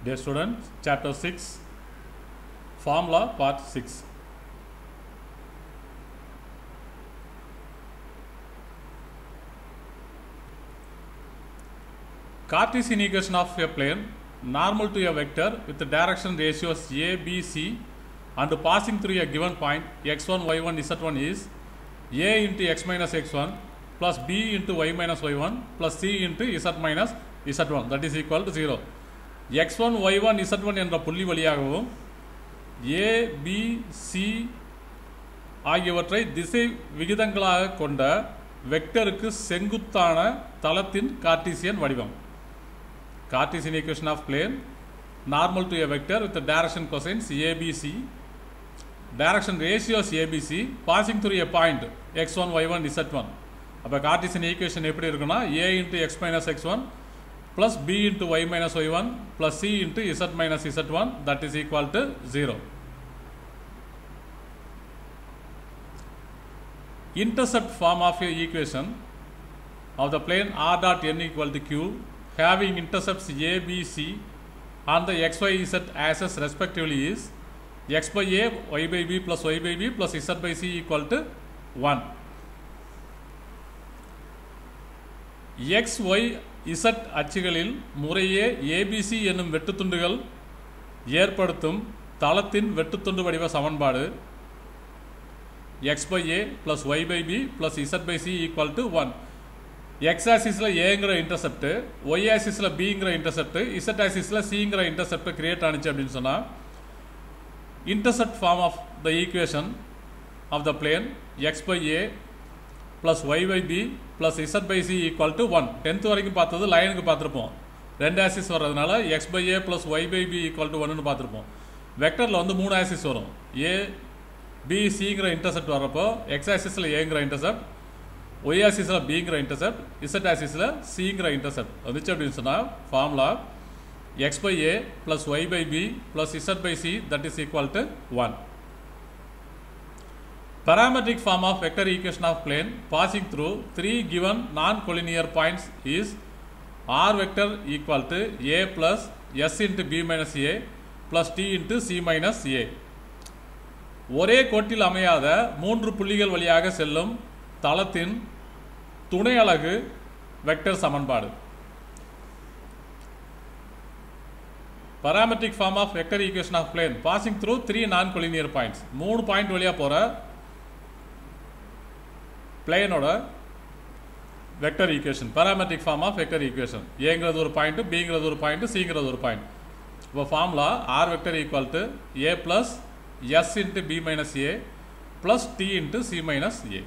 Dear students, chapter 6, formula part 6. Cartesian equation of a plane normal to a vector with the direction ratios a, b, c and passing through a given point x1, y1, z1 is a into x minus x1 plus b into y minus y1 plus c into z minus z1 that is equal to 0. x1, y1, z1 என்ற புள்ளி வழியாகவும் a, b, c ஆகியவற்றை திசை விகிதங்களாக கொண்ட வெக்டருக்கு செங்குத்தான தளத்தின் Cartesian வடிவம் Cartesian equation of plane normal to a vector with the direction cosines ABC direction ratios ABC passing through a point x1 y1 z1 அப்போ கார்டீசியன் ஈக்குவேஷன் எப்படி இருக்குன்னா a into x minus X one plus b into y minus Y one plus c into z minus Z one that is equal to zero intercept form of a equation of the plane r dot n equal to q having intercepts a, b, c on the x, y, z axes respectively is x by a, y by b plus y by b plus z by c equal to 1. x, y, z அச்சுகளில் முறையே abc என்னும் வெட்டுத்துண்டுகள் ஏற்படுத்தும் தளத்தின் வெட்டுத்துண்டு வடிவ சமன்பாடு x by a plus y by b plus z by c equal to 1. X ஆசிஸில் ஏங்கிற intercept y ஆசிஸில் பிங்கிற இன்டர்செப்ட்டு இசட் ஆசிஸில் சிங்கிற இன்டர்செப்ட் கிரியேட் ஆனிச்சு அப்படின்னு சொன்னால் intercept form of the equation of the plane x by a plus y by b plus z by c equal to one tenth வரைக்கும் பார்த்தது லைனுக்கு பார்த்துருப்போம் ரெண்டு ஆசிஸ் வர்றதுனால x by a plus y by b equal to ஒன்னு பார்த்துருப்போம் வெக்டரில் வந்து மூணு ஆசிஸ் வரும் ஏ பி சிங்கிற இன்டர்செப்ட் வர்றப்போ எக்ஸ் ஆசிஸில் ஏங்கிற இன்டர்செப்ட் ஒய் ஆசிஸில் பிங்கிற இன்டர்செப்ட் இசட் ஆசிஸில் சிங்கிற இன்டர்செப்ட் வந்துச்சு அப்படின்னு சொன்னால் formula x by a plus y by b plus z by c that is equal to one parametric form of vector equation of plane passing through three given non-collinear points is r vector equal to a plus s into b minus a plus t into c minus a ஒரே கோட்டில் அமையாத மூன்று புள்ளிகள் வழியாக செல்லும் தளத்தின் துணை அலகு vector சமன்பாடு parametric form of vector equation of plane passing through three non-collinear points மூணு பாயிண்ட் வழியாக போகிற பிளேனோட vector equation parametric form of vector equation ஏங்கிறது ஒரு பாயிண்ட் பிங்கிறது ஒரு பாயிண்ட் சிங்கிறது ஒரு பாயிண்ட் இப்போ formula R vector equal to A plus S into B minus A plus T into C minus A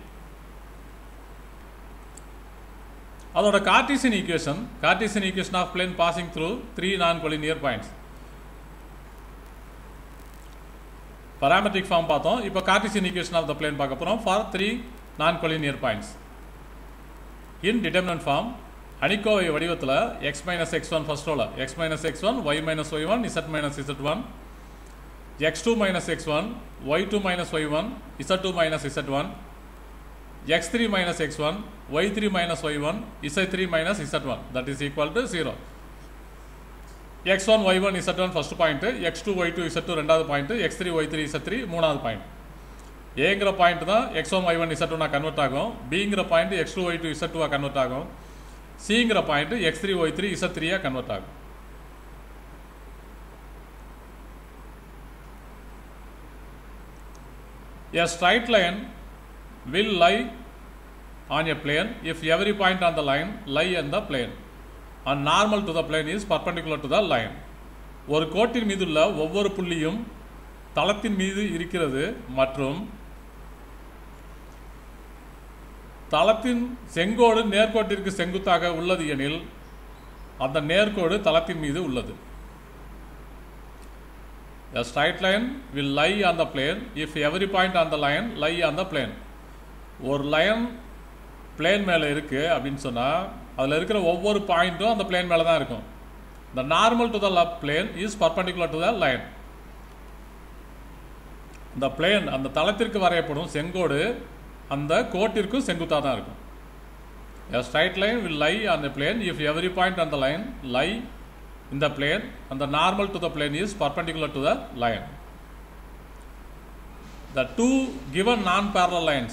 அதோட Cartesian equation Cartesian equation of plane passing through three non collinear points parametric form பார்த்தோம் இப்போ Cartesian equation of the plane பார்க்க போகிறோம் for three non collinear points in determinant form அணிக்கோவை வடிவத்தில் X minus X one first ரோல X minus X one Y minus Y one Z minus Z one X two minus X one Y two minus Y one Z two minus Z one x3 minus x1, y3 minus y1, z3 minus z1 that is equal to 0. x1, y1, z1 first point, x2, y2, z2 ரெண்டாவது point x3, y3, z3 மூணாவது point ஏங்கிற point தான் x1, y1, z1 convert ஆகும் பிங்கிற point x2, y2, z2 convert ஆகும் சிங்கிற point x3, y3, z3 convert ஆகும் A straight line will lie on a plane if every point on the line lie on the plane and normal to the plane is perpendicular to the line ஒரு கோட்டின் மீதுள்ள ஒவ்வொரு புள்ளியும் தளத்தின் மீது இருக்கிறது மற்றும் தளத்தின் செங்கோடு நேர்கோட்டிற்கு செங்குத்தாக உள்ளது எனில் அந்த நேர்கோடு தளத்தின் மீது உள்ளது A straight line will lie on the plane if every point on the line lie on the plane. ஒரு லைன் பிளேன் மேலே இருக்குது அப்படின்னு சொன்னால் அதில் இருக்கிற ஒவ்வொரு பாயிண்ட்டும் அந்த பிளேன் மேலே தான் இருக்கும் the normal to the plane is perpendicular to the line இந்த பிளேன் அந்த தளத்திற்கு வரையப்படும் செங்கோடு அந்த கோட்டிற்கும் செங்குத்தாக தான் இருக்கும் A straight line will lie on the plane if every point on the line lie in the plane and the normal to the plane is perpendicular to the line. The two given non-parallel lines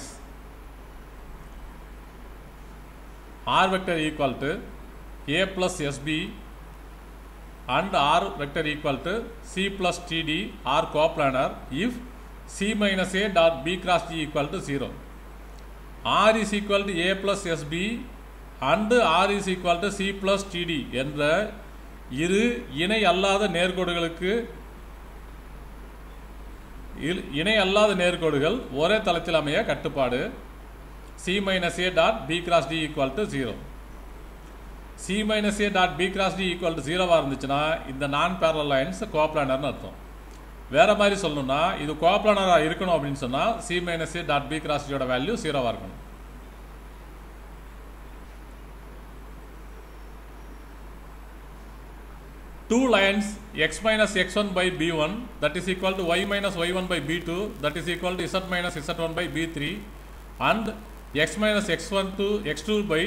r vector equal to a plus sb and r vector equal to c plus td are coplanar if c minus a dot b cross d equal to 0. r is equal to a plus sb and r is equal to c plus td என்ற இரு இணை அல்லாத நேர்கோடுகளுக்கு இல்- இணை அல்லாத நேர்கோடுகள் ஒரே தளத்தில் அமைய கட்டுப்பாடு C minus A dot B cross D equal to zero C minus A dot B cross D equal to ஜீரோவாக இருந்துச்சுன்னா இந்த நான் பேரல் லைன்ஸ் கோப்ளானர்னு அர்த்தம் வேற மாதிரி சொல்லணும்னா இது கோப்ளானராக இருக்கணும் அப்படின்னு சொன்னால் C minus A dot B cross டியோட வேல்யூ ஜீரோவாக இருக்கணும் two lines x minus x1 by b1 that is equal to y minus y1 by b2 that is equal to z minus z1 by b3 and x minus x1 to x2 by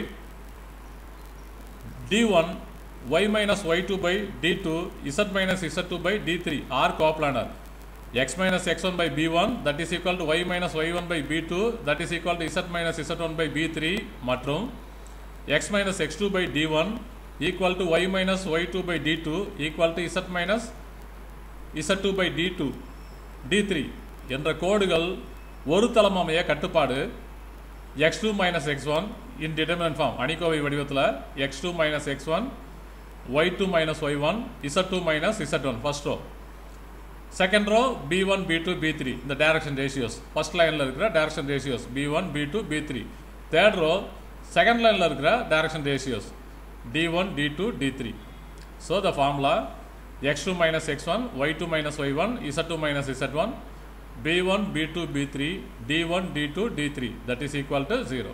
d1 y minus y2 by d2 z minus z2 by d3 are coplanar x minus x1 by b1 that is equal to y minus y1 by b2 that is equal to z minus z1 by b3 மற்றும் x minus x2 by d1 equal to y minus y2 by d2 equal to z minus z2 by d2 d3 என்ற கோடுகள் ஒரு தளம் அமைய கட்டுப்பாடு x2 minus x1 in determinant form அணிக்கோவை வடிவத்தில் x2 minus x1 y2 minus y1 z2 minus z1 first row second row B one B two B three இந்த direction ratios first லைனில் இருக்கிற direction ratios B one B two B three third row second லைனில் இருக்கிற direction ratios D one D two D three so the formula X two minus X one Y two minus Y one Z two minus Z one B one B two B three D one D two D three that is equal to zero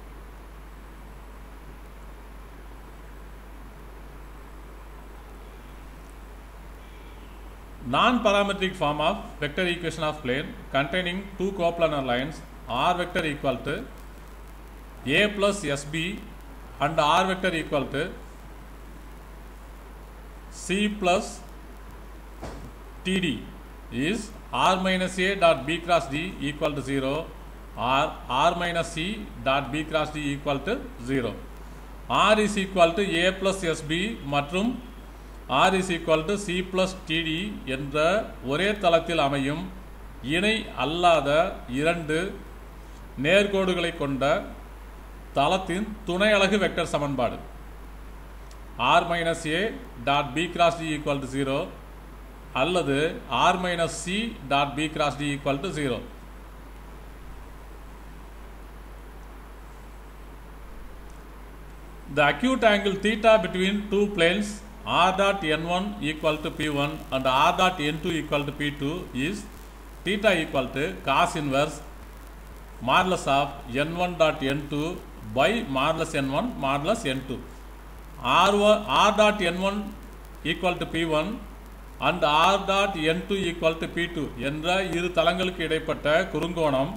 non-parametric form of vector equation of plane containing two coplanar lines r vector equal to a plus sb and r vector equal to c plus td is r minus a dot b cross d equal to 0 or r minus c dot b cross d equal to 0 r is equal to a plus sb மற்றும் r is equal to c plus td என்ற ஒரே தளத்தில் அமையும் இணை அல்லாத இரண்டு நேர்கோடுகளை கொண்ட தளத்தின் துணை அலகு வெக்டர் சமன்பாடு r minus A dot B cross D equal to zero அல்லது r minus C dot B cross D equal to zero The acute angle theta between two planes r dot n1 equal to p1 and r dot n2 equal to p2 is theta equal to cos inverse modulus of n1 dot n2 by modulus n1 modulus n2. r1 r dot n1 equal to p1 and r dot n2 equal to p2 என்ற இரு தளங்களுக்கு இடைப்பட்ட குறுங்கோணம்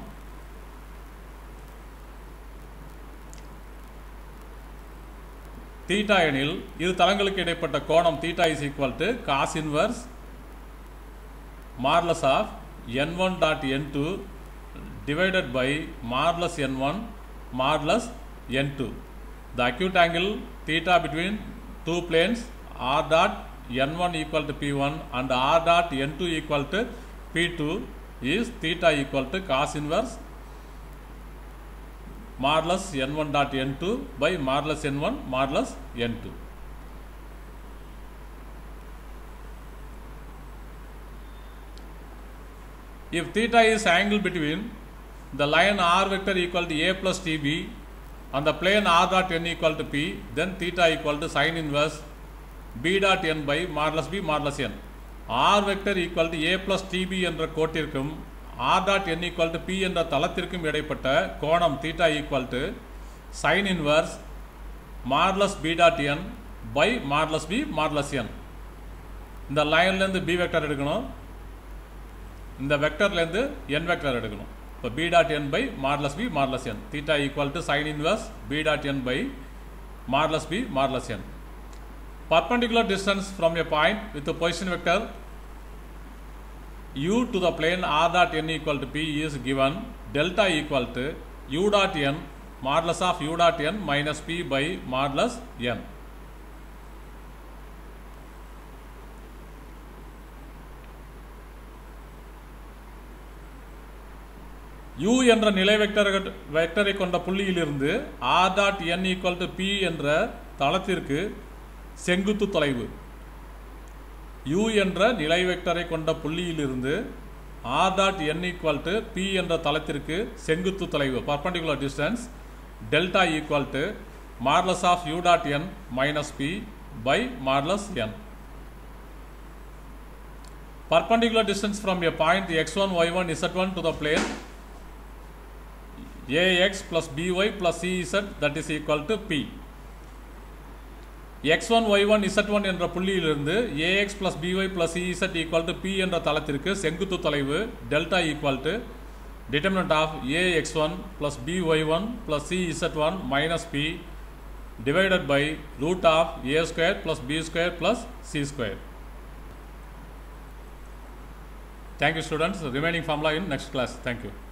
theta எனில் இரு தளங்களுக்கு இடைப்பட்ட கோணம் theta is equal to cos inverse modulus of N one dot N two divided by modulus N one modulus N two the acute angle theta between two planes R dot N one equal to P one and R dot N two equal to P two is theta equal to cos inverse modulus n1 dot n2 by modulus n1 modulus n2. If theta is angle between the line r vector equal to a plus tb on the plane r dot n equal to p, then theta equal to sin inverse b dot n by modulus b modulus n. r vector equal to a plus tb என்ற கோட்டிற்கும் r dot n equal to P என்ற தளத்திற்கும் இடைப்பட்ட கோணம் theta equal to sine inverse modulus B dot N by modulus B modulus N இந்த லைன்லேருந்து B vector எடுக்கணும் இந்த வெக்டர்லேருந்து என் வெக்டர் எடுக்கணும் இப்போ B dot N by modulus B modulus N theta equal to sine inverse B dot N by modulus B modulus N perpendicular distance from a point with the position vector u to the plane r dot n equal to p is given delta equal to u dot n modulus of u dot n minus p by modulus n. u என்ற நிலை vector வெக்டரை கொண்ட புள்ளியிலிருந்து r dot n equal to P என்ற தளத்திற்கு செங்குத்து தொலைவு u என்ற நிலை வெக்டரை கொண்ட புள்ளியிலிருந்து r dot n equal to P என்ற தளத்திற்கு செங்குத்து தொலைவு perpendicular distance delta equal to modulus of u dot n minus P by modulus n perpendicular distance from a point x1 y1 z1 to the plane ax plus by plus cz that is equal to p x1 y1 z1 என்ற புள்ளியிலிருந்து ax plus by plus cz equal to p என்ற தளத்திற்கு செங்குத்து தொலைவு delta equal to determinant of ax1 plus by1 plus cz1 minus p divided by root of a square plus b square plus c square. Thank you students. Remaining formula in next class. Thank you.